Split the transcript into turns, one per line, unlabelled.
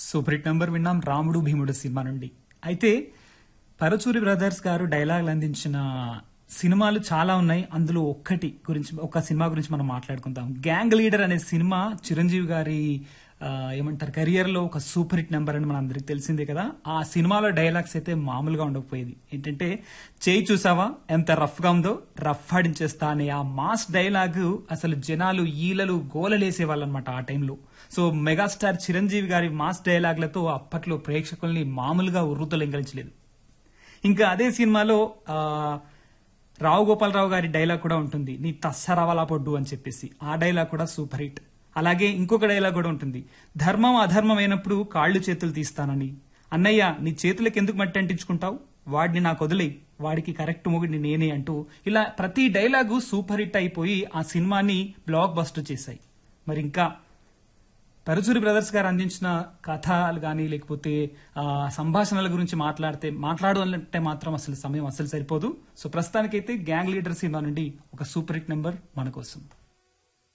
super hit number విన్నాం రాముడు భీముడు సినిమా నుండి అయితే పరచూరి బ్రదర్స్ గారు డైలాగులు అందించిన సినిమాలు చాలా ఉన్నాయి అందులో ఒక్కటి గురించి ఒక సినిమా గురించి మనం మాట్లాడుకుందాం గ్యాంగ్ లీడర్ అనే సినిమా చిరంజీవి గారి ఆ, ఏమంటారు కెరియర్ లో ఒక సూపర్ హిట్ నెంబర్ అని మనందరికి తెలిసిందే కదా ఆ సినిమాలో డైలాగ్స్ అయితే మామూలుగా ఉండకపోయేది ఏంటంటే చేయి చూసావా ఎంత రఫ్ గా ఉందో రఫ్ ఆడించేస్తా అనే ఆ మాస్ డైలాగ్ అసలు జనాలు ఈలలు గోలలేసేవాళ్ళు అనమాట ఆ టైంలో సో మెగాస్టార్ చిరంజీవి గారి మాస్ డైలాగ్లతో అప్పట్లో ప్రేక్షకుల్ని మామూలుగా ఉర్రుతలింగలించలేదు ఇంకా అదే సినిమాలో ఆ, రావు గోపాలరావు గారి డైలాగ్ కూడా ఉంటుంది నీ తస్సరవలా పొడ్డు అని చెప్పేసి ఆ డైలాగ్ కూడా సూపర్ హిట్ అలాగే ఇంకొక డైలాగ్ కూడా ఉంటుంది ధర్మం అధర్మం అయినప్పుడు కాళ్ళు చేతులు తీస్తానని అన్నయ్య నీ చేతులకు ఎందుకు మట్టి అంటించుకుంటావు వాడిని నాకు వదిలే వాడికి కరెక్ట్ మొగుడిని నేనే అంటూ ఇలా ప్రతి డైలాగు సూపర్ హిట్ అయిపోయి ఆ సినిమాని బ్లాక్ బస్టర్ చేశాయి మరి ఇంకా పరచూరి బ్రదర్స్ గారు అందించిన కథలు కానీ లేకపోతే ఆ, సంభాషణల గురించి మాట్లాడితే మాట్లాడు అంటే మాత్రం అసలు సమయం అసలు సరిపోదు సో ప్రస్తుతానికైతే గ్యాంగ్ లీడర్ సినిమా నుండి ఒక సూపర్ హిట్ నెంబర్ మన కోసం